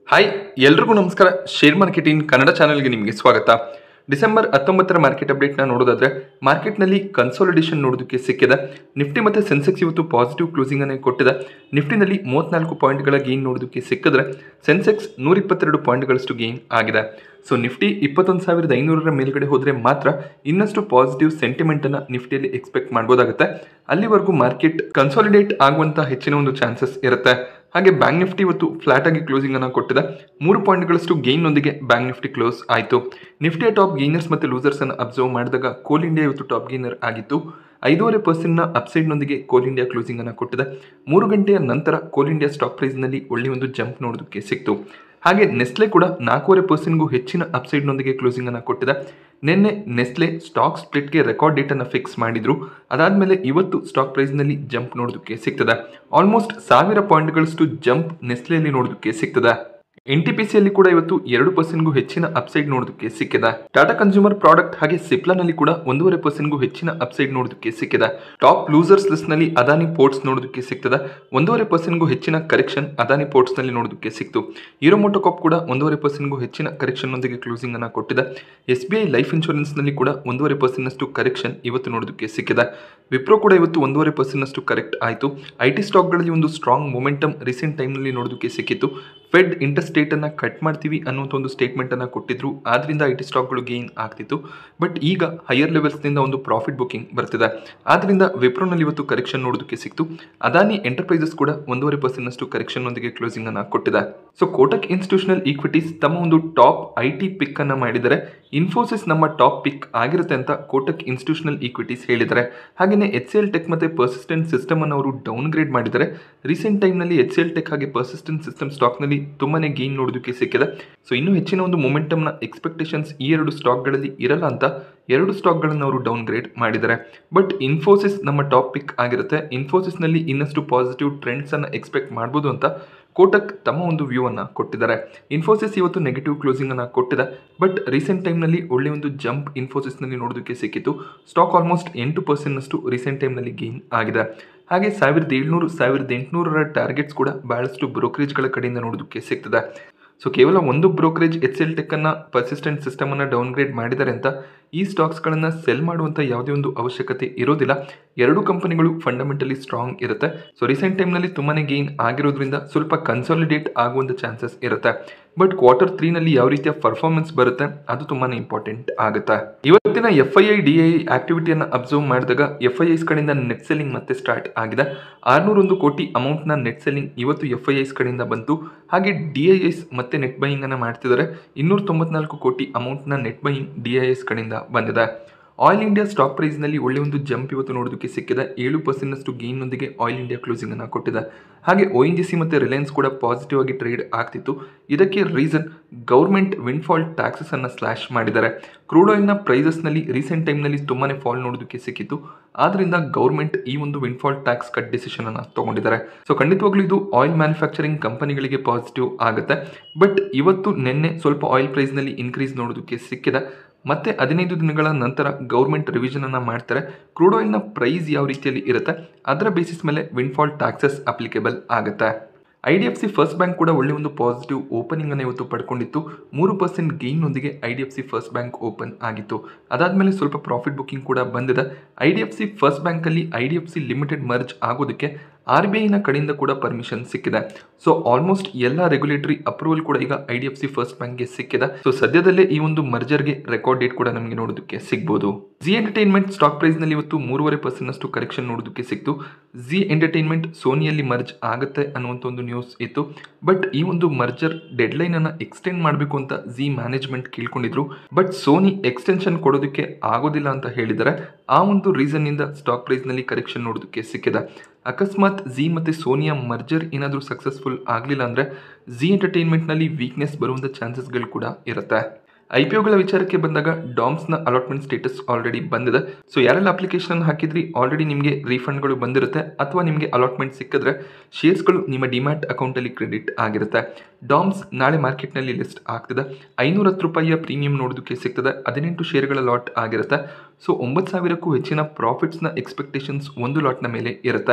hi ಎಲ್ರಿಗೂ ನಮಸ್ಕಾರ share market in Kannada ಚಾನೆಲ್ಗೆ ನಿಮಗೆ ಸ್ವಾಗತ ಡಿಸೆಂಬರ್ ಹತ್ತೊಂಬತ್ತರ ಮಾರ್ಕೆಟ್ ಅಪ್ಡೇಟ್ನ ನೋಡೋದಾದ್ರೆ ಮಾರ್ಕೆಟ್ನಲ್ಲಿ ಕನ್ಸಾಲಿಡೇಷನ್ ನೋಡೋದಕ್ಕೆ ಸಿಕ್ಕಿದೆ ನಿಫ್ಟಿ ಮತ್ತು ಸೆನ್ಸೆಕ್ಸ್ ಇವತ್ತು ಪಾಸಿಟಿವ್ ಕ್ಲೋಸಿಂಗ್ ಅನ್ನು ಕೊಟ್ಟಿದೆ ನಿಫ್ಟಿನಲ್ಲಿ ಮೂವತ್ನಾಲ್ಕು ಪಾಯಿಂಟ್ಗಳ ಗೇನ್ ನೋಡೋದಕ್ಕೆ ಸಿಕ್ಕಿದ್ರೆ ಸೆನ್ಸೆಕ್ಸ್ ನೂರ ಇಪ್ಪತ್ತೆರಡು ಪಾಯಿಂಟ್ಗಳಷ್ಟು ಗೇನ್ ಆಗಿದೆ ಸೊ ನಿಫ್ಟಿ ಇಪ್ಪತ್ತೊಂದು ಸಾವಿರದ ಐನೂರರ ಮೇಲ್ಗಡೆ ಹೋದರೆ ಮಾತ್ರ ಇನ್ನಷ್ಟು ಪಾಸಿಟಿವ್ ಸೆಂಟಿಮೆಂಟನ್ನು ನಿಫ್ಟಿಯಲ್ಲಿ ಎಕ್ಸ್ಪೆಕ್ಟ್ ಮಾಡ್ಬೋದಾಗುತ್ತೆ ಅಲ್ಲಿವರೆಗೂ ಮಾರ್ಕೆಟ್ ಕನ್ಸಾಲಿಡೇಟ್ ಆಗುವಂಥ ಹೆಚ್ಚಿನ ಒಂದು ಚಾನ್ಸಸ್ ಇರುತ್ತೆ ಹಾಗೆ ಬ್ಯಾಂಕ್ ನಿಫ್ಟಿ ಇವತ್ತು ಫ್ಲಾಟ್ ಆಗಿ ಕ್ಲೋಸಿಂಗ್ ಅನ್ನು ಕೊಟ್ಟಿದೆ ಮೂರು ಪಾಯಿಂಟ್ಗಳಷ್ಟು ಗೇನ್ನೊಂದಿಗೆ ಬ್ಯಾಂಕ್ ನಿಫ್ಟಿ ಕ್ಲೋಸ್ ಆಯಿತು ನಿಫ್ಟಿಯ ಟಾಪ್ ಗೇನರ್ಸ್ ಮತ್ತು ಲೂಸರ್ಸ್ ಅನ್ನು ಅಬ್ಸರ್ವ್ ಮಾಡಿದಾಗ ಕೋಲ್ ಇಂಡಿಯಾ ಇವತ್ತು ಟಾಪ್ ಗೇನರ್ ಆಗಿತ್ತು ಐದೂವರೆ ಪರ್ಸೆಂಟ್ನ ಅಪ್ಸೈಡ್ನೊಂದಿಗೆ ಕೋಲ್ ಇಂಡಿಯಾ ಕ್ಲೋಸಿಂಗ್ ಅನ್ನು ಕೊಟ್ಟಿದೆ ಮೂರು ಗಂಟೆಯ ನಂತರ ಕೋಲ್ ಇಂಡಿಯಾ ಸ್ಟಾಕ್ ಪ್ರೈಸ್ನಲ್ಲಿ ಒಳ್ಳೆಯ ಒಂದು ಜಂಪ್ ನೋಡೋದಕ್ಕೆ ಸಿಕ್ತು ಹಾಗೆ ನೆಸ್ಲೆ ಕೂಡ ನಾಲ್ಕೂವರೆ ಪರ್ಸೆಂಟ್ಗೂ ಹೆಚ್ಚಿನ ಅಪ್ಸೈಡ್ನೊಂದಿಗೆ ಕ್ಲೋಸಿಂಗ್ ಅನ್ನು ಕೊಟ್ಟಿದೆ ನಿನ್ನೆ ನೆಸ್ಲೆ ಸ್ಟಾಕ್ ಸ್ಪ್ಲಿಟ್ಗೆ ರೆಕಾರ್ಡ್ ಡೇಟನ್ನು ಫಿಕ್ಸ್ ಮಾಡಿದ್ರು ಅದಾದಮೇಲೆ ಇವತ್ತು ಸ್ಟಾಕ್ ಪ್ರೈಸ್ನಲ್ಲಿ ಜಂಪ್ ನೋಡೋದಕ್ಕೆ ಸಿಗ್ತದೆ ಆಲ್ಮೋಸ್ಟ್ ಸಾವಿರ ಪಾಯಿಂಟ್ಗಳಷ್ಟು ಜಂಪ್ ನೆಸ್ಲೆಯಲ್ಲಿ ನೋಡೋದಕ್ಕೆ ಸಿಗ್ತದೆ ಎನ್ ಟಿ ಪಿ ಸಿಯಲ್ಲಿ ಕೂಡ ಇವತ್ತು ಎರಡು ಪರ್ಸೆಂಟ್ಗೂ ಹೆಚ್ಚಿನ ಅಪ್ಸೈಡ್ ನೋಡೋದಕ್ಕೆ ಸಿಕ್ಕಿದೆ ಟಾಟಾ ಕನ್ಸ್ಯೂಮರ್ ಪ್ರಾಡಕ್ಟ್ ಹಾಗೆ ಸಿಪ್ಲಾನಲ್ಲಿ ಕೂಡ ಒಂದೂವರೆ ಪರ್ಸೆಂಟ್ಗೂ ಹೆಚ್ಚಿನ ಅಪ್ಸೈಡ್ ನೋಡೋದಕ್ಕೆ ಸಿಕ್ಕಿದೆ ಟಾಪ್ ಲೂಸರ್ಸ್ ಲಿಸ್ಟ್ನಲ್ಲಿ ಅದಾನಿ ಪೋರ್ಟ್ಸ್ ನೋಡೋದಕ್ಕೆ ಸಿಗ್ತದೆ ಒಂದೂವರೆ ಪರ್ಸೆಂಟ್ಗೂ ಹೆಚ್ಚಿನ ಕರೆಕ್ಷನ್ ಅದಾನಿ ಪೋರ್ಟ್ಸ್ನಲ್ಲಿ ನೋಡೋದಕ್ಕೆ ಸಿಕ್ತು ಹೀರೋ ಮೋಟೋಕಾಪ್ ಕೂಡ ಒಂದೂವರೆ ಪರ್ಸೆಂಟ್ಗೂ ಹೆಚ್ಚಿನ ಕರೆಕ್ಷನ್ನೊಂದಿಗೆ ಕ್ಲೋಸಿಂಗ್ ಅನ್ನು ಕೊಟ್ಟಿದೆ ಎಸ್ ಬಿ ಐ ಲೈಫ್ ಇನ್ಶೂರೆನ್ಸ್ನಲ್ಲಿ ಕೂಡ ಒಂದೂವರೆ ಪರ್ಸೆಂಟ್ನಷ್ಟು ಕರೆಕ್ಷನ್ ಇವತ್ತು ನೋಡೋದಕ್ಕೆ ಸಿಕ್ಕಿದೆ ವಿಪ್ರೋ ಕೂಡ ಇವತ್ತು ಒಂದೂವರೆ ಪರ್ಸೆಂಟ್ನಷ್ಟು ಕರೆಕ್ಟ್ ಆಯಿತು ಐ ಟಿ ಸ್ಟಾಕ್ಗಳಲ್ಲಿ ಒಂದು ಸ್ಟ್ರಾಂಗ್ ಮೊಮೆಂಟಮ್ ರೀಸೆಂಟ್ ಟೈಮ್ನಲ್ಲಿ ನೋಡೋದಕ್ಕೆ ಸಿಕ್ಕಿತ್ತು ಫೆಡ್ ಇಂಟರ್ಸ್ಟೇಟನ್ನು ಕಟ್ ಮಾಡ್ತೀವಿ ಅನ್ನುವಂಥ ಒಂದು ಸ್ಟೇಟ್ಮೆಂಟನ್ನು ಕೊಟ್ಟಿದ್ರು ಆದ್ರಿಂದ ಐ ಟಿ ಸ್ಟಾಕ್ಗಳು ಗೇನ್ ಆಗ್ತಿತ್ತು ಬಟ್ ಈಗ ಹೈಯರ್ ಲೆವೆಲ್ಸ್ನಿಂದ ಒಂದು ಪ್ರಾಫಿಟ್ ಬುಕಿಂಗ್ ಬರ್ತಿದೆ ಆದ್ರಿಂದ ವಿಪ್ರೋನಲ್ಲಿ ಇವತ್ತು ಕರೆಕ್ಷನ್ ನೋಡೋದಕ್ಕೆ ಸಿಕ್ತು ಅದಾನಿ ಎಂಟರ್ಪ್ರೈಸಸ್ ಕೂಡ ಒಂದೂವರೆ ಪರ್ಸೆಂಟ್ನಷ್ಟು ಕರೆಕ್ಷನ್ನೊಂದಿಗೆ ಕ್ಲೋಸಿಂಗ್ ಅನ್ನು ಕೊಟ್ಟಿದೆ ಸೊ ಕೋಟಕ್ ಇನ್ಸ್ಟಿಟ್ಯೂಷನಲ್ ಈಕ್ವಿಟೀಸ್ ತಮ್ಮ ಒಂದು ಟಾಪ್ ಐ ಟಿ ಪಿಕ್ ಅನ್ನು ಮಾಡಿದರೆ ಇನ್ಫೋಸಿಸ್ ನಮ್ಮ ಟಾಪ್ ಪಿಕ್ ಆಗಿರುತ್ತೆ ಅಂತ ಕೋಟಕ್ ಇನ್ಸ್ಟಿಟ್ಯೂಷನಲ್ ಈಕ್ವಿಟೀಸ್ ಹೇಳಿದ್ದಾರೆ ಹಾಗೆಯೇ ಎಚ್ ಸಿ ಎಲ್ ಟೆಕ್ ಮತ್ತು ಪರ್ಸಿಸ್ಟೆಂಟ್ ಸಿಸ್ಟಮ್ ಅನ್ನು ಅವರು ಡೌನ್ ಗ್ರೇಡ್ ಮಾಡಿದ್ದಾರೆ ರೀಸೆಂಟ್ ಟೈಮ್ನಲ್ಲಿ ಎಚ್ ಸಿ ಎಲ್ ಟೆಕ್ ಹಾಗೆ ಪರ್ಸಿಸ್ಟೆಂಟ್ ಸಿಸ್ಟಮ್ ಸ್ಟಾಕ್ನಲ್ಲಿ ತುಂಬಾನೇ ಗೇನ್ ನೋಡೋದಕ್ಕೆ ಸಿಕ್ಕಿದೆ ಸೊ ಇನ್ನೂ ಹೆಚ್ಚಿನ ಒಂದು ಮೊಮೆಂಟಮ್ನ ಎಕ್ಸ್ಪೆಕ್ಟೇಷನ್ಸ್ ಈ ಎರಡು ಸ್ಟಾಕ್ಗಳಲ್ಲಿ ಇರಲ್ಲ ಅಂತ ಎರಡು ಸ್ಟಾಕ್ಗಳನ್ನು ಅವರು ಡೌನ್ ಗ್ರೇಡ್ ಮಾಡಿದ್ದಾರೆ ಬಟ್ ಇನ್ಫೋಸಿಸ್ ನಮ್ಮ ಟಾಪ್ ಪಿಕ್ ಆಗಿರುತ್ತೆ ಇನ್ಫೋಸಿಸ್ನಲ್ಲಿ ಇನ್ನಷ್ಟು ಪಾಸಿಟಿವ್ ಟ್ರೆಂಡ್ಸನ್ನು ಎಕ್ಸ್ಪೆಕ್ಟ್ ಮಾಡ್ಬೋದು ಅಂತ ಕೋಟಕ್ ತಮ್ಮ ಒಂದು ವ್ಯೂ ಅನ್ನು ಕೊಟ್ಟಿದ್ದಾರೆ ಇನ್ಫೋಸಿಸ್ ಇವತ್ತು ನೆಗೆಟಿವ್ ಕ್ಲೋಸಿಂಗ್ ಅನ್ನು ಕೊಟ್ಟಿದೆ ಬಟ್ ರೀಸೆಂಟ್ ಟೈಮ್ನಲ್ಲಿ ಒಳ್ಳೆ ಒಂದು ಜಂಪ್ ಇನ್ಫೋಸಿಸ್ನಲ್ಲಿ ನೋಡೋದಕ್ಕೆ ಸಿಕ್ಕಿತ್ತು ಸ್ಟಾಕ್ ಆಲ್ಮೋಸ್ಟ್ ಎಂಟು ಪರ್ಸೆಂಟ್ನಷ್ಟು ರೀಸೆಂಟ್ ಟೈಮ್ನಲ್ಲಿ ಗೇನ್ ಆಗಿದೆ ಹಾಗೆ ಸಾವಿರದ ಏಳ್ನೂರು ಸಾವಿರದ ಎಂಟುನೂರರ ಟಾರ್ಗೆಟ್ಸ್ ಕೂಡ ಬಹಳಷ್ಟು ಬ್ರೋಕರೇಜ್ಗಳ ಕಡೆಯಿಂದ ನೋಡೋದಕ್ಕೆ ಸಿಗ್ತದೆ ಸೊ ಕೇವಲ ಒಂದು ಬ್ರೋಕರೇಜ್ ಎಚ್ ಎಲ್ ಟೆಕ್ಕನ್ನು ಪರ್ಸಿಸ್ಟೆಂಟ್ ಸಿಸ್ಟಮನ್ನು ಡೌನ್ಗ್ರೇಡ್ ಮಾಡಿದ್ದಾರೆ ಅಂತ ಈ ಸ್ಟಾಕ್ಸ್ಗಳನ್ನು ಸೆಲ್ ಮಾಡುವಂಥ ಯಾವುದೇ ಒಂದು ಅವಶ್ಯಕತೆ ಇರೋದಿಲ್ಲ ಎರಡು ಕಂಪನಿಗಳು ಫಂಡಮೆಂಟಲಿ ಸ್ಟ್ರಾಂಗ್ ಇರುತ್ತೆ ಸೊ ರೀಸೆಂಟ್ ಟೈಮ್ನಲ್ಲಿ ತುಂಬಾ ಗೇನ್ ಆಗಿರೋದ್ರಿಂದ ಸ್ವಲ್ಪ ಕನ್ಸಾಲಿಡೇಟ್ ಆಗುವಂಥ ಚಾನ್ಸಸ್ ಇರುತ್ತೆ ಬಟ್ ಕ್ವಾರ್ಟರ್ ತ್ರೀನಲ್ಲಿ ಯಾವ ರೀತಿಯ ಪರ್ಫಾರ್ಮೆನ್ಸ್ ಬರುತ್ತೆ ಅದು ತುಂಬಾ ಇಂಪಾರ್ಟೆಂಟ್ ಆಗುತ್ತೆ ಇವತ್ತಿನ F I I D I ಆಕ್ಟಿವಿಟಿಯನ್ನು ಅಬ್ಸರ್ವ್ ಮಾಡಿದಾಗ ಎಫ್ ಐ ಐಸ್ ಕಡೆಯಿಂದ ನೆಟ್ ಸೆಲ್ಲಿಂಗ್ ಮತ್ತೆ ಸ್ಟಾರ್ಟ್ ಆಗಿದೆ ಆರ್ನೂರೊಂದು ಕೋಟಿ ಅಮೌಂಟ್ನ ನೆಟ್ ಸೆಲ್ಲಿಂಗ್ ಇವತ್ತು ಎಫ್ ಐ ಐಸ್ ಕಡೆಯಿಂದ ಬಂತು ಹಾಗೆ ಡಿ ಐ ಎಸ್ ಮತ್ತೆ ನೆಟ್ ಬೈಯಿಂಗ್ ಅನ್ನು ಮಾಡ್ತಿದ್ದಾರೆ ಇನ್ನೂರ ತೊಂಬತ್ನಾಲ್ಕು ಕೋಟಿ ಅಮೌಂಟ್ನ net buying D I S ಕಡೆಯಿಂದ ಬಂದಿದೆ ಆಯಿಲ್ ಇಂಡಿಯಾ ಸ್ಟಾಕ್ ಪ್ರೈಸ್ನಲ್ಲಿ ಒಳ್ಳೆ ಒಂದು ಜಂಪ್ ಇವತ್ತು ನೋಡೋದಕ್ಕೆ ಸಿಕ್ಕಿದೆ ಏಳು ಪರ್ಸೆಂಟ್ನಷ್ಟು ಗೇನ್ನೊಂದಿಗೆ ಆಯಿಲ್ ಇಂಡಿಯಾ ಕ್ಲೋಸಿಂಗ್ ಅನ್ನು ಕೊಟ್ಟಿದೆ ಹಾಗೆ ಒ ಎನ್ ಜಿ ಸಿ ಮತ್ತು ರಿಲಯನ್ಸ್ ಕೂಡ ಪಾಸಿಟಿವ್ ಆಗಿ ಟ್ರೇಡ್ ಆಗ್ತಿತ್ತು ಇದಕ್ಕೆ ರೀಸನ್ ಗೌರ್ಮೆಂಟ್ ವಿನ್ಫಾಲ್ ಟ್ಯಾಕ್ಸಸ್ ಅನ್ನು ಸ್ಲ್ಯಾಶ್ ಮಾಡಿದ್ದಾರೆ ಕ್ರೂಡ್ ಆಯಿಲ್ನ ಪ್ರೈಸಸ್ನಲ್ಲಿ ರೀಸೆಂಟ್ ಟೈಮ್ನಲ್ಲಿ ತುಂಬಾ ಫಾಲ್ ನೋಡೋದಕ್ಕೆ ಸಿಕ್ಕಿತ್ತು ಆದ್ರಿಂದ ಗೌರ್ಮೆಂಟ್ ಈ ಒಂದು ವಿನ್ಫಾಲ್ ಟ್ಯಾಕ್ಸ್ ಕಟ್ ಡಿಸಿಷನ್ ಅನ್ನು ತಗೊಂಡಿದ್ದಾರೆ ಸೊ ಖಂಡಿತವಾಗ್ಲೂ ಇದು ಆಯಿಲ್ ಮ್ಯಾನುಫ್ಯಾಕ್ಚರಿಂಗ್ ಕಂಪನಿಗಳಿಗೆ ಪಾಸಿಟಿವ್ ಆಗುತ್ತೆ ಬಟ್ ಇವತ್ತು ನಿನ್ನೆ ಸ್ವಲ್ಪ ಆಯಿಲ್ ಪ್ರೈಸ್ನಲ್ಲಿ ಇನ್ಕ್ರೀಸ್ ನೋಡೋದಕ್ಕೆ ಸಿಕ್ಕಿದೆ ಮತ್ತೆ ಹದಿನೈದು ದಿನಗಳ ನಂತರ ಗೌರ್ಮೆಂಟ್ ರಿವಿಷನ್ ಅನ್ನು ಮಾಡ್ತಾರೆ ಕ್ರೂಡ್ ಆಯಿಲ್ನ ಪ್ರೈಸ್ ಯಾವ ರೀತಿಯಲ್ಲಿ ಇರುತ್ತೆ ಅದರ ಬೇಸಿಸ್ ಮೇಲೆ ವಿನ್ಫಾಲ್ ಟ್ಯಾಕ್ಸಸ್ ಅಪ್ಲಿಕೇಬಲ್ ಆಗುತ್ತೆ I D F C first bank ಕೂಡ ಒಳ್ಳೆ ಒಂದು ಪಾಸಿಟಿವ್ ಓಪನಿಂಗ್ ಅನ್ನು ಇವತ್ತು ಪಡ್ಕೊಂಡಿತ್ತು ಮೂರು ಪರ್ಸೆಂಟ್ ಗೇನ್ನೊಂದಿಗೆ I D F C first bank open ಆಗಿತ್ತು ಅದಾದಮೇಲೆ ಸ್ವಲ್ಪ ಪ್ರಾಫಿಟ್ ಬುಕಿಂಗ್ ಕೂಡ ಬಂದಿದೆ I D F C first ಬ್ಯಾಂಕಲ್ಲಿ I D F C limited merge ಆಗೋದಕ್ಕೆ ಆರ್ ಬಿ ಐನ ಕಡೆಯಿಂದ ಕೂಡ ಪರ್ಮಿಷನ್ ಸಿಕ್ಕಿದೆ ಸೊ ಆಲ್ಮೋಸ್ಟ್ ಎಲ್ಲ ರೆಗ್ಯುಲೇಟರಿ ಅಪ್ರೂವಲ್ ಕೂಡ ಈಗ I D F C first ಬ್ಯಾಂಕ್ಗೆ ಸಿಕ್ಕಿದೆ ಸೊ ಸದ್ಯದಲ್ಲೇ ಈ ಒಂದು ಮರ್ಜರ್ಗೆ ರೆಕಾರ್ಡ್ ಡೇಟ್ ಕೂಡ ನಮಗೆ ನೋಡೋದಕ್ಕೆ ಸಿಗ್ಬೋದು ಜಿ ಎಂಟರ್ಟೈನ್ಮೆಂಟ್ ಸ್ಟಾಕ್ ಪ್ರೈಸ್ನಲ್ಲಿ ಇವತ್ತು ಮೂರುವರೆ ಪರ್ಸೆಂಟ್ನಷ್ಟು ಕರೆಕ್ಷನ್ ನೋಡೋದಕ್ಕೆ ಸಿಕ್ತು ಜಿ ಎಂಟರ್ಟೈನ್ಮೆಂಟ್ ಸೋನಿಯಲ್ಲಿ ಮರ್ಜ್ ಆಗುತ್ತೆ ಅನ್ನುವಂಥ ಒಂದು ನ್ಯೂಸ್ ಇತ್ತು ಬಟ್ ಈ ಒಂದು ಮರ್ಜರ್ ಡೆಡ್ಲೈನ್ ಅನ್ನು ಎಕ್ಸ್ಟೆಂಡ್ ಮಾಡಬೇಕು ಅಂತ ಜಿ ಮ್ಯಾನೇಜ್ಮೆಂಟ್ ಕೇಳ್ಕೊಂಡಿದ್ರು ಬಟ್ ಸೋನಿ ಎಕ್ಸ್ಟೆನ್ಷನ್ ಕೊಡೋದಕ್ಕೆ ಆಗೋದಿಲ್ಲ ಅಂತ ಹೇಳಿದ್ದಾರೆ ಆ ಒಂದು ರೀಸನ್ ಇಂದ ಸ್ಟಾಕ್ ಪ್ರೈಸ್ನಲ್ಲಿ ಕರೆಕ್ಷನ್ ನೋಡೋದಕ್ಕೆ ಸಿಕ್ಕಿದೆ ಅಕಸ್ಮಾತ್ ಜಿ ಮತ್ತು ಸೋನಿಯಾ ಮರ್ಜರ್ ಏನಾದರೂ ಸಕ್ಸಸ್ಫುಲ್ ಆಗಲಿಲ್ಲ ಅಂದರೆ ಜಿ ಎಂಟರ್ಟೈನ್ಮೆಂಟ್ನಲ್ಲಿ ವೀಕ್ನೆಸ್ ಬರುವಂಥ ಚಾನ್ಸಸ್ಗಳು ಕೂಡ ಇರುತ್ತೆ ಐ ಪಿ ಒಗಳ ವಿಚಾರಕ್ಕೆ ಬಂದಾಗ ಡಾಮ್ಸ್ನ ಅಲಾಟ್ಮೆಂಟ್ ಸ್ಟೇಟಸ್ ಆಲ್ರೆಡಿ ಬಂದಿದೆ ಸೊ ಯಾರೆಲ್ಲ ಅಪ್ಲಿಕೇಶನ್ ಹಾಕಿದ್ರಿ ಆಲ್ರೆಡಿ ನಿಮಗೆ ರೀಫಂಡ್ಗಳು ಬಂದಿರುತ್ತೆ ಅಥವಾ ನಿಮಗೆ ಅಲಾಟ್ಮೆಂಟ್ ಸಿಕ್ಕಿದ್ರೆ ಶೇರ್ಸ್ಗಳು ನಿಮ್ಮ ಡಿಮ್ಯಾಟ್ ಅಕೌಂಟಲ್ಲಿ ಕ್ರೆಡಿಟ್ ಆಗಿರುತ್ತೆ ಡಾಮ್ಸ್ ನಾಳೆ ಮಾರ್ಕೆಟ್ನಲ್ಲಿ ಲಿಸ್ಟ್ ಆಗ್ತದೆ ಐನೂರ ಹತ್ತು ರೂಪಾಯಿಯ ಪ್ರೀಮಿಯಂ ನೋಡೋದಕ್ಕೆ ಸಿಗ್ತದೆ ಹದಿನೆಂಟು ಶೇರ್ಗಳ ಲಾಟ್ ಆಗಿರುತ್ತೆ ಸೊ ಒಂಬತ್ತು ಸಾವಿರಕ್ಕೂ ಹೆಚ್ಚಿನ ಪ್ರಾಫಿಟ್ಸ್ನ ಎಕ್ಸ್ಪೆಕ್ಟೇಷನ್ಸ್ ಒಂದು ಲಾಟ್ನ ಮೇಲೆ ಇರುತ್ತೆ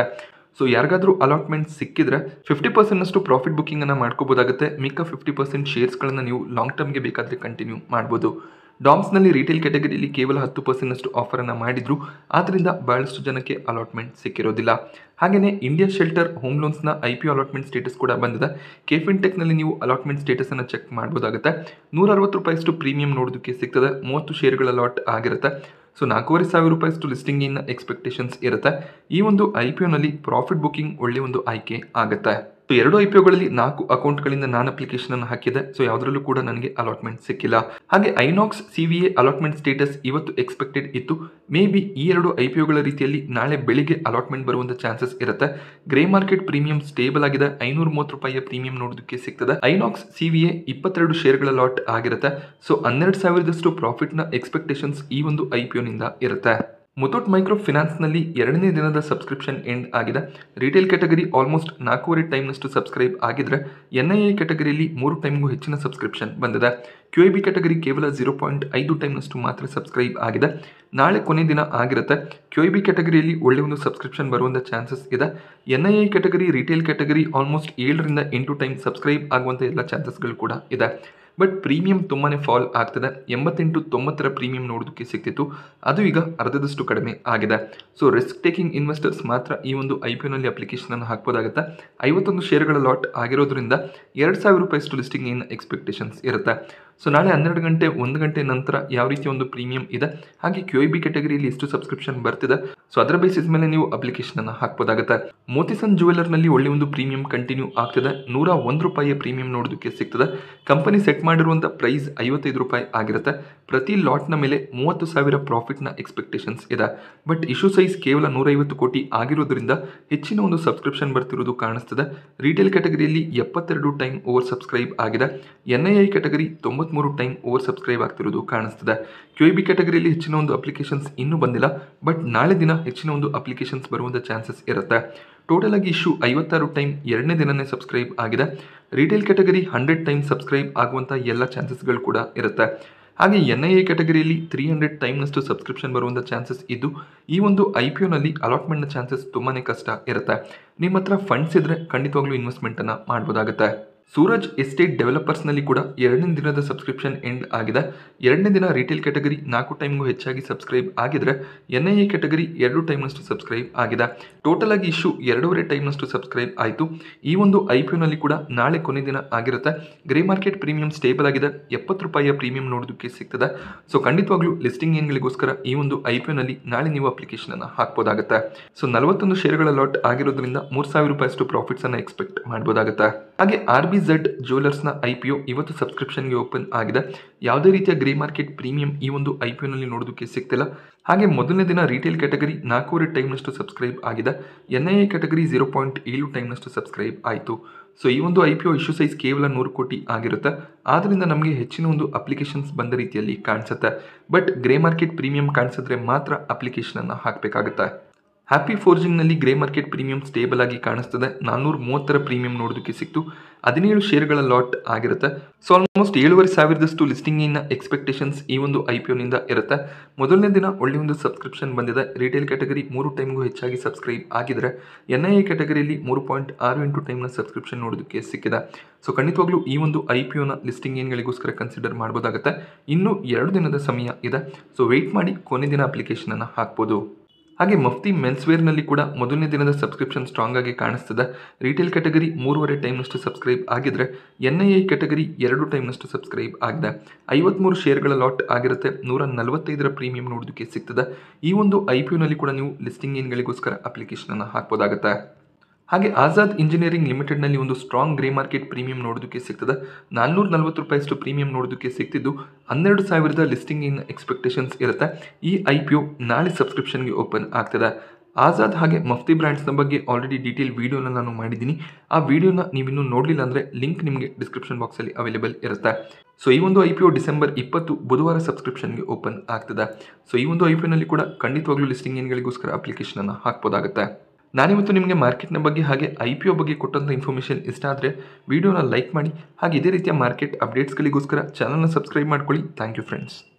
ಸೊ ಯಾರಿಗಾದ್ರೂ ಅಲಾಟ್ಮೆಂಟ್ ಸಿಕ್ಕಿದ್ರೆ ಫಿಫ್ಟಿ ಪರ್ಸೆಂಟ್ನಷ್ಟು ಪ್ರಾಫಿಟ್ ಬುಕ್ಕಿಂಗನ್ನು ಮಾಡ್ಕೋಬೋದಾಗುತ್ತೆ ಮಿಕ್ಕ ಫಿಫ್ಟಿ ಪರ್ಸೆಂಟ್ ಶೇರ್ಸ್ಗಳನ್ನು ನೀವು ಲಾಂಗ್ ಟರ್ಮ್ಗೆ ಬೇಕಾದರೆ ಕಂಟಿನ್ಯೂ ಮಾಡ್ಬೋದು ಡಾಮ್ಸ್ನಲ್ಲಿ ರಿಟೇಲ್ ಕ್ಯಾಟಗರಿಯಲ್ಲಿ ಕೇವಲ ಹತ್ತು ಪರ್ಸೆಂಟ್ನಷ್ಟು ಆಫರನ್ನು ಮಾಡಿದ್ರು ಆದ್ದರಿಂದ ಬಹಳಷ್ಟು ಜನಕ್ಕೆ ಅಲಾಟ್ಮೆಂಟ್ ಸಿಕ್ಕಿರೋದಿಲ್ಲ ಹಾಗೆಯೇ ಇಂಡಿಯಾ ಶೆಲ್ಟರ್ ಹೋಮ್ ಲೋನ್ಸ್ನ ಐ ಪಿ ಅಲಾಟ್ಮೆಂಟ್ ಸ್ಟೇಟಸ್ ಕೂಡ ಬಂದಿದೆ ಕೆಫಿನ್ ಟೆಕ್ನಲ್ಲಿ ನೀವು ಅಲಾಟ್ಮೆಂಟ್ ಸ್ಟೇಟಸನ್ನು ಚೆಕ್ ಮಾಡ್ಬೋದಾಗುತ್ತೆ ನೂರ ಅರವತ್ತು ರೂಪಾಯಿಷ್ಟು ಪ್ರೀಮಿಯಂ ನೋಡೋದಕ್ಕೆ ಸಿಗ್ತದೆ ಮೂವತ್ತು ಶೇರ್ಗಳ ಲಾಟ್ ಆಗಿರುತ್ತೆ ಸೊ ನಾಲ್ಕೂವರೆ ಸಾವಿರ ರೂಪಾಯಿಷ್ಟು ಲಿಸ್ಟಿಂಗ್ ಇನ್ ಎಕ್ಸ್ಪೆಕ್ಟೇಷನ್ಸ್ ಇರುತ್ತೆ ಈ ಒಂದು ಐ ಪಿ ಒನಲ್ಲಿ ಪ್ರಾಫಿಟ್ ಬುಕ್ಕಿಂಗ್ ಒಳ್ಳೆ ಒಂದು ಆಯ್ಕೆ ಆಗುತ್ತೆ ಸೊ ಎರಡು ಐ ಪಿ ಒಗಳಲ್ಲಿ ನಾಲ್ಕು ಅಕೌಂಟ್ಗಳಿಂದ ನಾನು ಅಪ್ಲಿಕೇಶನ್ ಅನ್ನು ಹಾಕಿದೆ ಸೊ ಯಾವುದರಲ್ಲೂ ಕೂಡ ನನಗೆ ಅಲಾಟ್ಮೆಂಟ್ ಸಿಕ್ಕಿಲ್ಲ ಹಾಗೆ Inox C V A allotment status ಇವತ್ತು ಎಕ್ಸ್ಪೆಕ್ಟೆಡ್ ಇತ್ತು ಮೇ ಬಿ ಈ ಎರಡು ಐ ಪಿ ಒಗಳ ರೀತಿಯಲ್ಲಿ ನಾಳೆ ಬೆಳಿಗ್ಗೆ ಅಲಾಟ್ಮೆಂಟ್ ಬರುವಂತ ಚಾನ್ಸಸ್ ಇರುತ್ತೆ ಗ್ರೇ ಮಾರ್ಕೆಟ್ ಪ್ರೀಮಿಯಂ ಸ್ಟೇಬಲ್ ಆಗಿದೆ ಐನೂರ ಮೂವತ್ತು ರೂಪಾಯಿಯ ಪ್ರೀಮಿಯಂ ನೋಡೋದಕ್ಕೆ ಸಿಗ್ತದೆ ಐನಾಕ್ಸ್ ಸಿ ವಿ ಎ ಇಪ್ಪತ್ತೆರಡು ಶೇರ್ಗಳ ಲಾಟ್ ಆಗಿರುತ್ತೆ ಸೊ ಹನ್ನೆರಡು ಸಾವಿರದಷ್ಟು ಪ್ರಾಫಿಟ್ನ ಎಕ್ಸ್ಪೆಕ್ಟೇಷನ್ಸ್ ಈ ಒಂದು ಐ ಪಿ ಒನಿಂದ ಇರುತ್ತೆ ಮುತೂಟ್ ಮೈಕ್ರೋ ಫಿನಾನ್ಸ್ನಲ್ಲಿ ಎರಡನೇ ದಿನದ ಸಬ್ಸ್ಕ್ರಿಪ್ಷನ್ ಎಂಡ್ ಆಗಿದೆ ರಿಟೇಲ್ ಕ್ಯಾಟಗರಿ ಆಲ್ಮೋಸ್ಟ್ ನಾಲ್ಕೂವರೆ ಟೈಮ್ನಷ್ಟು ಸಬ್ಸ್ಕ್ರೈಬ್ ಆಗಿದ್ರೆ ಎನ್ ಐ ಎ ಕ್ಯಾಟಗರಿಯಲ್ಲಿ ಮೂರು ಟೈಮ್ಗೂ ಹೆಚ್ಚಿನ ಸಬ್ಸ್ಕ್ರಿಪ್ಷನ್ ಬಂದಿದೆ ಕ್ಯೂ ಐ ಬಿ ಕ್ಯಾಟಗರಿ ಕೇವಲ ಜೀರೋ ಪಾಯಿಂಟ್ ಐದು ಟೈಮ್ನಷ್ಟು ಮಾತ್ರ ಸಬ್ಸ್ಕ್ರೈಬ್ ಆಗಿದೆ ನಾಳೆ ಕೊನೆ ದಿನ ಆಗಿರುತ್ತೆ ಕ್ಯೂ ಐ ಬಿ ಕ್ಯಾಟಗರಿಯಲ್ಲಿ ಒಳ್ಳೆ ಒಂದು ಸಬ್ಸ್ಕ್ರಿಪ್ಷನ್ ಬರುವಂಥ ಚಾನ್ಸಸ್ ಇದೆ N I A category retail category almost ಏಳರಿಂದ ಎಂಟು ಟೈಮ್ ಸಬ್ಸ್ಕ್ರೈಬ್ ಆಗುವಂಥ ಎಲ್ಲ ಚಾನ್ಸಸ್ಗಳು ಕೂಡ ಇದೆ ಬಟ್ ಪ್ರೀಮಿಯಂ ತುಂಬಾ ಫಾಲ್ ಆಗ್ತದೆ ಎಂಬತ್ತೆಂಟು ತೊಂಬತ್ತರ ಪ್ರೀಮಿಯಂ ನೋಡೋದಕ್ಕೆ ಸಿಗ್ತಿತ್ತು ಅದು ಈಗ ಅರ್ಧದಷ್ಟು ಕಡಿಮೆ ಆಗಿದೆ ಸೊ ರಿಸ್ಕ್ ಟೇಕಿಂಗ್ ಇನ್ವೆಸ್ಟರ್ಸ್ ಮಾತ್ರ ಈ ಒಂದು ಐ ಪಿ ಒನಲ್ಲಿ ಅಪ್ಲಿಕೇಶನ್ ಹಾಕ್ಬೋದಾಗುತ್ತೆ ಐವತ್ತೊಂದು ಶೇರ್ಗಳ ಲಾಟ್ ಆಗಿರೋದ್ರಿಂದ ಎರಡು ಸಾವಿರ ರೂಪಾಯಿಷ್ಟು ಲಿಸ್ಟಿಂಗ್ ಇನ್ ಎಕ್ಸ್ಪೆಕ್ಟೇಷನ್ಸ್ ಇರುತ್ತೆ ಸೊ ನಾಳೆ ಹನ್ನೆರಡು ಗಂಟೆ ಒಂದು ಗಂಟೆ ನಂತರ ಯಾವ ರೀತಿಯ ಒಂದು ಪ್ರೀಮಿಯಂ ಇದೆ ಹಾಗೆ ಕ್ಯೂ ಐ ಬಿ ಕ್ಯಾಟಗರಿಯಲ್ಲಿ ಎಷ್ಟು ಸಬ್ಸ್ಕ್ರಿಪ್ಷನ್ ಬರ್ತಿದೆ ಸೊ ಅದರ ಬೇಸಿಸ್ ಮೇಲೆ ನೀವು ಅಪ್ಲಿಕೇಶನ್ ಅನ್ನು ಹಾಕ್ಬೋದಾಗುತ್ತೆ ಮೋತಿಸನ್ ಜುವೆಲ್ಲರ್ನಲ್ಲಿ ಒಳ್ಳೆ ಒಂದು ಪ್ರೀಮಿಯಂ ಕಂಟಿನ್ಯೂ ಆಗ್ತಿದೆ ನೂರ ಒಂದು ರೂಪಾಯಿಯ ಪ್ರೀಮಿಯಂ ನೋಡೋದಕ್ಕೆ ಸಿಗ್ತದೆ ಕಂಪನಿ ಸೆಟ್ ಮಾಡಿರುವಂಥ ಪ್ರೈಸ್ ಐವತ್ತೈದು ರೂಪಾಯಿ ಆಗಿರುತ್ತೆ ಪ್ರತಿ ಲಾಟ್ನ ಮೇಲೆ ಮೂವತ್ತು ಸಾವಿರ ಪ್ರಾಫಿಟ್ನ ಎಕ್ಸ್ಪೆಕ್ಟೇಷನ್ಸ್ ಇದೆ ಬಟ್ ಇಶ್ಯೂ ಸೈಜ್ ಕೇವಲ ನೂರೈವತ್ತು ಕೋಟಿ ಆಗಿರೋದ್ರಿಂದ ಹೆಚ್ಚಿನ ಒಂದು ಸಬ್ಸ್ಕ್ರಿಪ್ಷನ್ ಬರ್ತಿರೋದು ಕಾಣಿಸ್ತದೆ ರಿಟೇಲ್ ಕ್ಯಾಟಗರಿಯಲ್ಲಿ ಎಪ್ಪತ್ತೆರಡು ಟೈಮ್ ಓವರ್ ಸಬ್ಸ್ಕ್ರೈಬ್ ಆಗಿದೆ ಎನ್ ಐ ಐ ಕ್ಯಾಟಗರಿ ತೊಂಬತ್ಮೂರು ಟೈಮ್ ಓವರ್ ಸಬ್ಸ್ಕ್ರೈಬ್ ಆಗ್ತಿರೋದು ಕಾಣಿಸ್ತದೆ ಕ್ಯೂ ಐ ಬಿ ಕ್ಯಾಟಗರಿಯಲ್ಲಿ ಹೆಚ್ಚಿನ ಒಂದು ಅಪ್ಲಿಕೇಶನ್ಸ್ ಇನ್ನೂ ಬಂದಿಲ್ಲ ಬಟ್ ನಾಳೆ ದಿನ ಹೆಚ್ಚಿನ ಒಂದು ಅಪ್ಲಿಕೇಶನ್ಸ್ ಬರುವಂಥ ಚಾನ್ಸಸ್ ಇರುತ್ತೆ ಟೋಟಲ್ ಆಗಿ ಇಶ್ಯೂ ಐವತ್ತಾರು ಟೈಮ್ ಎರಡನೇ ದಿನನೇ ಸಬ್ಸ್ಕ್ರೈಬ್ ಆಗಿದೆ retail category hundred time subscribe ಆಗುವಂಥ ಎಲ್ಲ ಚಾನ್ಸಸ್ಗಳು ಕೂಡ ಇರುತ್ತೆ ಹಾಗೆ ಎನ್ ಐ ಎ ಕ್ಯಾಟಗರಿಯಲ್ಲಿ ತ್ರೀ ಹಂಡ್ರೆಡ್ ಟೈಮ್ನಷ್ಟು ಸಬ್ಸ್ಕ್ರಿಪ್ಷನ್ ಬರುವಂಥ ಚಾನ್ಸಸ್ ಇದ್ದು ಈ ಒಂದು ಐ ಪಿ ಒನಲ್ಲಿ ಅಲಾಟ್ಮೆಂಟ್ನ ಚಾನ್ಸಸ್ ತುಂಬಾ ಕಷ್ಟ ಇರುತ್ತೆ ನಿಮ್ಮ ಹತ್ರ ಫಂಡ್ಸ್ ಇದ್ದರೆ ಖಂಡಿತವಾಗ್ಲೂ ಇನ್ವೆಸ್ಟ್ಮೆಂಟನ್ನು ಮಾಡ್ಬೋದಾಗುತ್ತೆ ಸೂರಜ್ ಎಸ್ಟೇಟ್ ಡೆವಲಪರ್ಸ್ನಲ್ಲಿ ಕೂಡ ಎರಡನೇ ದಿನದ ಸಬ್ಸ್ಕ್ರಿಪ್ಷನ್ ಎಂಡ್ ಆಗಿದೆ ಎರಡನೇ ದಿನ ರಿಟೇಲ್ ಕ್ಯಾಟಗರಿ ನಾಲ್ಕು ಟೈಮ್ಗೂ ಹೆಚ್ಚಾಗಿ ಸಬ್ಸ್ಕ್ರೈಬ್ ಆಗಿದ್ರೆ ಎನ್ ಐ ಎ ಕ್ಯಾಟಗರಿ ಎರಡು ಟೈಮ್ನಷ್ಟು ಸಬ್ಸ್ಕ್ರೈಬ್ ಆಗಿದೆ ಟೋಟಲ್ ಆಗಿ ಇಶ್ಯೂ ಎರಡೂವರೆ ಟೈಮ್ನಷ್ಟು ಸಬ್ಸ್ಕ್ರೈಬ್ ಆಯಿತು ಈ ಒಂದು ಐ ಪಿ ಒನಲ್ಲಿ ಕೂಡ ನಾಳೆ ಕೊನೆ ದಿನ ಆಗಿರುತ್ತೆ ಗ್ರೇ ಮಾರ್ಕೆಟ್ ಪ್ರೀಮಿಯಂ ಸ್ಟೇಬಲ್ ಆಗಿದೆ ಎಪ್ಪತ್ತು ರೂಪಾಯಿಯ ಪ್ರೀಮಿಯಂ ನೋಡೋದಕ್ಕೆ ಸಿಗ್ತದೆ ಸೊ ಖಂಡಿತವಾಗ್ಲೂ ಲಿಸ್ಟಿಂಗ್ ಏನ್ಗಳಿಗೋಸ್ಕರ ಈ ಒಂದು ಐ ಪಿ ಒನಲ್ಲಿ ನಾಳೆ ನೀವು ಅಪ್ಲಿಕೇಶನ್ ಅನ್ನು ಹಾಕ್ಬೋದಾಗುತ್ತೆ ಸೊ ನಲವತ್ತೊಂದು ಶೇರ್ಗಳ ಲಾಟ್ ಆಗಿರೋದ್ರಿಂದ ಮೂರು ಸಾವಿರ ರೂಪಾಯಿಷ್ಟು ಪ್ರಾಫಿಟ್ಸ್ ಅನ್ನು ಎಕ್ಸ್ಪೆಕ್ಟ್ ಮಾಡ್ಬೋದಾಗುತ್ತೆ ಹಾಗೆ ಆರ್ ಬಿ ಝೆಡ್ ಜ್ಯುವೆಲರ್ಸ್ನ ಐ ಪಿ ಒ ಇವತ್ತು ಸಬ್ಸ್ಕ್ರಿಪ್ಷನ್ಗೆ ಓಪನ್ ಆಗಿದೆ ಯಾವುದೇ ರೀತಿಯ ಗ್ರೇ ಮಾರ್ಕೆಟ್ ಪ್ರೀಮಿಯಂ ಈ ಒಂದು ಐ ಪಿ ಒನಲ್ಲಿ ನೋಡೋದಕ್ಕೆ ಸಿಗ್ತಿಲ್ಲ ಹಾಗೆ ಮೊದಲನೇ ದಿನ ರಿಟೇಲ್ ಕ್ಯಾಟಗರಿ ನಾಲ್ಕೂವರೆ ಟೈಮ್ನಷ್ಟು ಸಬ್ಸ್ಕ್ರೈಬ್ ಆಗಿದೆ N I A category zero point ಏಳು ಟೈಮ್ನಷ್ಟು ಸಬ್ಸ್ಕ್ರೈಬ್ ಆಯಿತು ಸೊ ಈ ಒಂದು I P O issue size ಕೇವಲ ನೂರು ಕೋಟಿ ಆಗಿರುತ್ತೆ ಆದ್ದರಿಂದ ನಮಗೆ ಹೆಚ್ಚಿನ ಒಂದು ಅಪ್ಲಿಕೇಶನ್ಸ್ ಬಂದ ರೀತಿಯಲ್ಲಿ ಕಾಣಿಸುತ್ತೆ ಬಟ್ ಗ್ರೇ ಮಾರ್ಕೆಟ್ ಪ್ರೀಮಿಯಂ ಕಾಣಿಸಿದ್ರೆ ಮಾತ್ರ ಅಪ್ಲಿಕೇಶನನ್ನು ಹಾಕಬೇಕಾಗುತ್ತೆ ಹ್ಯಾಪಿ ಫೋರ್ಜಿಂಗ್ನಲ್ಲಿ ಗ್ರೇ ಮಾರ್ಕೆಟ್ ಪ್ರೀಮಿಯಂ ಸ್ಟೇಬಲ್ ಆಗಿ ಕಾಣಿಸ್ತದೆ ನಾನ್ನೂರ ಮೂವತ್ತರ ಪ್ರೀಮಿಯಂ ನೋಡೋದಕ್ಕೆ ಸಿಕ್ತು ಹದಿನೇಳು ಶೇರ್ಗಳ ಲಾಟ್ ಆಗಿರುತ್ತೆ ಸೊ ಆಲ್ಮೋಸ್ಟ್ ಏಳುವರೆ ಸಾವಿರದಷ್ಟು ಲಿಸ್ಟಿಂಗಿನ ಎಕ್ಸ್ಪೆಕ್ಟೇಷನ್ಸ್ ಈ ಒಂದು ಐ ಪಿ ಒನಿಂದ ಇರುತ್ತೆ ಮೊದಲನೇ ದಿನ ಒಳ್ಳೆ ಒಂದು ಸಬ್ಸ್ಕ್ರಿಪ್ಷನ್ ಬಂದಿದೆ ರಿಟೇಲ್ ಕ್ಯಾಟಗರಿ ಮೂರು ಟೈಮ್ಗೂ ಹೆಚ್ಚಾಗಿ ಸಬ್ಸ್ಕ್ರೈಬ್ ಆಗಿದ್ರೆ ಎನ್ ಐ ಎ ಕ್ಯಾಟಗರಿಯಲ್ಲಿ ಮೂರು ಪಾಯಿಂಟ್ ಆರು ಎಂಟು ಟೈಮ್ನ ಸಬ್ಸ್ಕ್ರಿಪ್ಷನ್ ನೋಡೋದಕ್ಕೆ ಸಿಕ್ಕಿದೆ ಸೊ ಖಂಡಿತವಾಗ್ಲೂ ಈ ಒಂದು ಐ ಪಿ ಒನ ಲಿಸ್ಟಿಂಗ್ ಏನ್ಗಳಿಗೋಸ್ಕರ ಕನ್ಸಿಡರ್ ಮಾಡ್ಬೋದಾಗುತ್ತೆ ಇನ್ನೂ ಎರಡು ದಿನದ ಸಮಯ ಇದೆ ಸೊ ವೆಯ್ಟ್ ಮಾಡಿ ಕೊನೆ ದಿನ ಅಪ್ಲಿಕೇಶನನ್ನು ಹಾಕ್ಬೋದು ಹಾಗೆ ಮಫ್ತಿ ಮೆನ್ಸ್ವೇರ್ನಲ್ಲಿ ಕೂಡ ಮೊದಲನೇ ದಿನದ ಸಬ್ಸ್ಕ್ರಿಪ್ಷನ್ ಸ್ಟ್ರಾಂಗ್ ಆಗಿ ಕಾಣಿಸ್ತದೆ ರಿಟೇಲ್ ಕ್ಯಾಟಗರಿ ಮೂರುವರೆ ಟೈಮ್ನಷ್ಟು ಸಬ್ಸ್ಕ್ರೈಬ್ ಆಗಿದ್ರೆ ಎನ್ ಐ ಐ ಕ್ಯಾಟಗರಿ ಎರಡು ಟೈಮ್ನಷ್ಟು ಸಬ್ಸ್ಕ್ರೈಬ್ ಆಗಿದೆ ಐವತ್ಮೂರು ಶೇರ್ಗಳ ಲಾಟ್ ಆಗಿರುತ್ತೆ ನೂರ ನಲವತ್ತೈದರ ಪ್ರೀಮಿಯಂ ನೋಡೋದಕ್ಕೆ ಸಿಗ್ತದೆ ಈ ಒಂದು ಐ ಪಿ ಯುನಲ್ಲಿ ಕೂಡ ನೀವು ಲಿಸ್ಟಿಂಗ್ ಏನ್ಗಳಿಗೋಸ್ಕರ ಅಪ್ಲಿಕೇಶನನ್ನು ಹಾಕ್ಬೋದಾಗುತ್ತೆ ಹಾಗೆ ಆಜಾದ್ ಇಂಜಿನಿಯರಿಂಗ್ ಲಿಮಿಟೆಡ್ನಲ್ಲಿ ಒಂದು ಸ್ಟ್ರಾಂಗ್ ಗ್ರೇ ಮಾರ್ಕೆಟ್ ಪ್ರೀಮಿಯಂ ನೋಡೋದಕ್ಕೆ ಸಿಗ್ತದೆ ನಾನ್ನೂರ ನಲ್ವತ್ತು ರೂಪಾಯಿಷ್ಟು ಪ್ರೀಮಿಯಂ ನೋಡೋದಕ್ಕೆ ಸಿಗ್ತಿದ್ದು ಹನ್ನೆರಡು ಸಾವಿರದ ಲಿಸ್ಟಿಂಗ್ ಇನ್ ಎಕ್ಸ್ಪೆಕ್ಟೇಷನ್ಸ್ ಇರುತ್ತೆ ಈ ಐ ಪಿ ಒ ನಾಳೆ ಸಬ್ಸ್ಕ್ರಿಪ್ಷನ್ಗೆ ಓಪನ್ ಆಗ್ತದೆ ಆಜಾದ್ ಹಾಗೆ ಮಫ್ತಿ ಬ್ರ್ಯಾಂಡ್ಸ್ನ ಬಗ್ಗೆ ಆಲ್ರೆಡಿ ಡೀಟೇಲ್ ವೀಡಿಯೋನ ನಾನು ಮಾಡಿದ್ದೀನಿ ಆ ವಿಡಿಯೋನ ನೀವಿನ್ನೂ ನೋಡಲಿಲ್ಲ ಅಂದರೆ ಲಿಂಕ್ ನಿಮಗೆ ಡಿಸ್ಕ್ರಿಪ್ಷನ್ ಬಾಕ್ಸಲ್ಲಿ ಅವೈಲೇಬಲ್ ಇರುತ್ತೆ ಸೊ ಈ ಒಂದು ಐ ಪಿ ಒ ಡಿಸೆಂಬರ್ ಇಪ್ಪತ್ತು ಬುಧವಾರ ಸಬ್ಸ್ಕ್ರಿಪ್ಷನ್ಗೆ ಓಪನ್ ಆಗ್ತದೆ ಸೊ ಈ ಒಂದು ಐ ಪಿ ಒನಲ್ಲಿ ಕೂಡ ಖಂಡಿತವಾಗ್ಲೂ ಲಿಸ್ಟಿಂಗ್ ಏನ್ಗಳಿಗೋಸ್ಕರ ಅಪ್ಲಿಕೇಶನನ್ನು ಹಾಕ್ಬೋದಾಗುತ್ತೆ ನಾನಿವತ್ತು ನಿಮಗೆ ಮಾರ್ಕೆಟ್ನ ಬಗ್ಗೆ ಹಾಗೆ ಐ ಪಿ ಒ ಬಗ್ಗೆ ಕೊಟ್ಟಂಥ ಇನ್ಫಾರ್ಮೇಷನ್ ಇಷ್ಟ ಆದರೆ ವಿಡಿಯೋನ ಲೈಕ್ ಮಾಡಿ ಹಾಗೆ ಇದೇ ರೀತಿಯ ಮಾರ್ಕೆಟ್ ಅಪ್ಡೇಟ್ಸ್ಗಳಿಗೋಸ್ಕರ ಚಾನಲ್ನ ಸಬ್ಸ್ಕ್ರೈಬ್ ಮಾಡ್ಕೊಳ್ಳಿ ಥ್ಯಾಂಕ್ ಯು ಫ್ರೆಂಡ್ಸ್